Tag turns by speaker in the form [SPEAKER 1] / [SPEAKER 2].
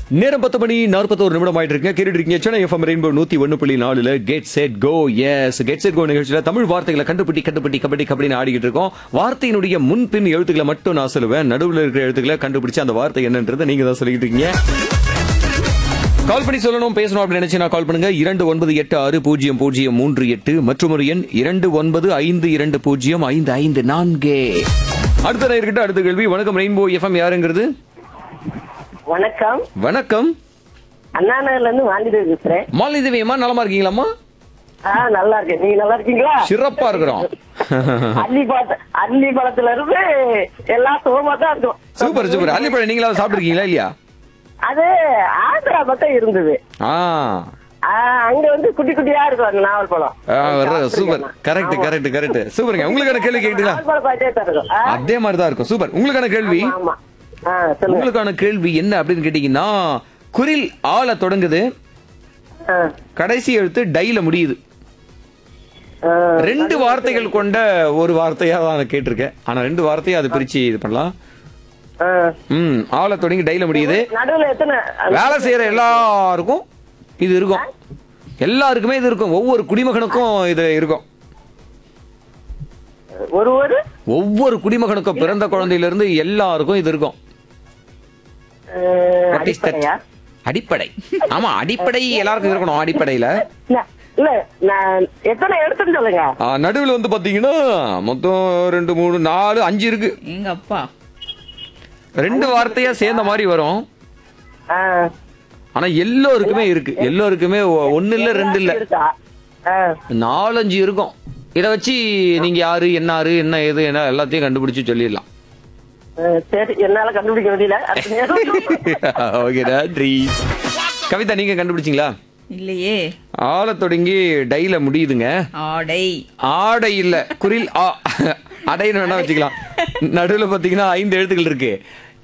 [SPEAKER 1] நேரம் பத்து மணி நாற்பத்தோரு நிமிடம் ஆயிட்டு இருக்குங்க கேட்டுட்டு இருக்கீங்க சென்னை எஃப்எம் ரெயின்போ நூத்தி ஒன்னு புள்ளி நாலுல get set go yes get set go நிகழ்ச்சியில தமிழ் வார்த்தைகளை கண்டுபிடி கண்டுபிடி கபடி கபடின்னு ஆடிக்கிட்டு இருக்கோம் வார்த்தையினுடைய முன்பின் எழுத்துக்களை மட்டும் நான் சொல்லுவேன் நடுவில் இருக்கிற எழுத்துக்களை கண்டுபிடிச்சு அந்த வார்த்தை என்னன்றதை நீங்க தான் சொல்லிட்டு இருக்கீங்க கால் பண்ணி சொல்லணும் பேசணும் அப்படின்னு நினைச்சு கால் பண்ணுங்க இரண்டு ஒன்பது எட்டு ஆறு பூஜ்ஜியம் பூஜ்ஜியம் மூன்று எட்டு மற்றும் ஒரு எண் இரண்டு ஒன்பது ஐந்து இரண்டு பூஜ்ஜியம் ஐந்து ஐந்து நான்கு அடுத்த நேர்கிட்ட அடுத்த கேள்வி வணக்கம் ரெயின்போ எஃப்எம் யாருங்கிறது
[SPEAKER 2] வணக்கம்
[SPEAKER 1] வணக்கம்
[SPEAKER 2] அண்ணா நகர்ல இருந்து வாண்டிட்டு பேசுறேன்
[SPEAKER 1] மாலிதேவி அம்மா நலமா இருக்கீங்களாம்மா
[SPEAKER 2] ஆ நல்லா இருக்கேன் நீங்க நல்லா இருக்கீங்களா
[SPEAKER 1] சிறப்பா இருக்கிறோம்
[SPEAKER 2] அள்ளி பழத்த அள்ளி பழத்துல இருந்து எல்லாம் சுகமா தான் இருக்கும்
[SPEAKER 1] சூப்பர் சூப்பர் அள்ளிப்பழம் நீங்களா சாப்பிட்டுருக்கீங்களா இல்லையா
[SPEAKER 2] அது ஆந்திரா பக்கம் இருந்தது
[SPEAKER 1] ஆ
[SPEAKER 2] ஆ, அங்க வந்து குட்டி குட்டியா இருக்கும் அந்த நாவல் பழம்
[SPEAKER 1] ஆ, வர்ற- சூப்பர் கரெக்ட்
[SPEAKER 2] ஆமா.
[SPEAKER 1] கரெக்ட் கரெக்ட் சூப்பருங்க உங்களுக்கான கேள்வி கேட்டீங்களா
[SPEAKER 2] நாவல் பழம் பாத்தே தான் இருக்கும் ஆ,
[SPEAKER 1] அதே மாதிரி தான் இருக்கும் சூப்பர் உங்களுக்கான கேள்வி
[SPEAKER 2] ஆமா ஆ சொல்லுங்க
[SPEAKER 1] உங்களுக்கான கேள்வி என்ன அப்படின்னு கேட்டீங்கன்னா குரில் ஆல தொடங்குது
[SPEAKER 2] ஆ,
[SPEAKER 1] கடைசி எழுத்து டைல முடியுது
[SPEAKER 2] ஆ,
[SPEAKER 1] ரெண்டு வார்த்தைகள் கொண்ட ஒரு வார்த்தையா தான் நான் கேட்டிருக்கேன் ஆனா ரெண்டு வார்த்தையா அதை பிரிச்சு இது பண்ணலாம்
[SPEAKER 2] ஆ.
[SPEAKER 1] ம் ஆல தொடங்கி டைல முடியுது
[SPEAKER 2] நடுவுல எத்தனை
[SPEAKER 1] வேலை செய்யற எல்லாருக்கும் இது இருக்கும் எல்லாருக்குமே இது இருக்கும் ஒவ்வொரு குடிமகனுக்கும் இது இருக்கும்
[SPEAKER 2] ஒரு ஒரு
[SPEAKER 1] ஒவ்வொரு குடிமகனுக்கும் பிறந்த குழந்தையில இருந்து எல்லாருக்கும் இது இருக்கும்
[SPEAKER 2] ஆ,
[SPEAKER 1] What is that?
[SPEAKER 2] அடிப்படையா
[SPEAKER 1] அடிப்படை ஆமா அடிப்படை எல்லாருக்கும் இருக்கணும் அடிப்படையில
[SPEAKER 2] இல்ல, இல்ல நான் எத்தனை எடுத்துன்னு சொல்லுங்க
[SPEAKER 1] ஆ, நடுவுல வந்து பாத்தீங்கன்னா மொத்தம் ரெண்டு மூணு நாலு அஞ்சு இருக்கு
[SPEAKER 3] எங்க அப்பா
[SPEAKER 1] ரெண்டு வார்த்தையா சேர்ந்த மாதிரி வரும்
[SPEAKER 2] ஆ,
[SPEAKER 1] ஆனா எல்லோருக்குமே இருக்கு எல்லோருக்குமே ஒ- ஒண்ணு இல்ல ரெண்டு இல்ல
[SPEAKER 2] இருக்கா ஆ,
[SPEAKER 1] நாலஞ்சு இருக்கும் இத வச்சு நீங்க யாரு என்னாரு என்ன ஏது என்ன எல்லாத்தையும் கண்டுபிடிச்சு சொல்லிடலாம்
[SPEAKER 2] ஆ, சரி என்னால கண்டுபிடிக்க முடியல அடுத்த நேரம்
[SPEAKER 1] ஓகே நன்றி கவிதா நீங்க கண்டுபிடிச்சீங்களா
[SPEAKER 3] இல்லையே
[SPEAKER 1] ஆள தொடங்கி டைல முடியுதுங்க
[SPEAKER 3] ஆடை
[SPEAKER 1] ஆடை இல்ல குரில் ஆ அடைன்னு வேணா வச்சுக்கலாம் நடுவுல பாத்தீங்கன்னா ஐந்து எழுத்துக்கள் இருக்கு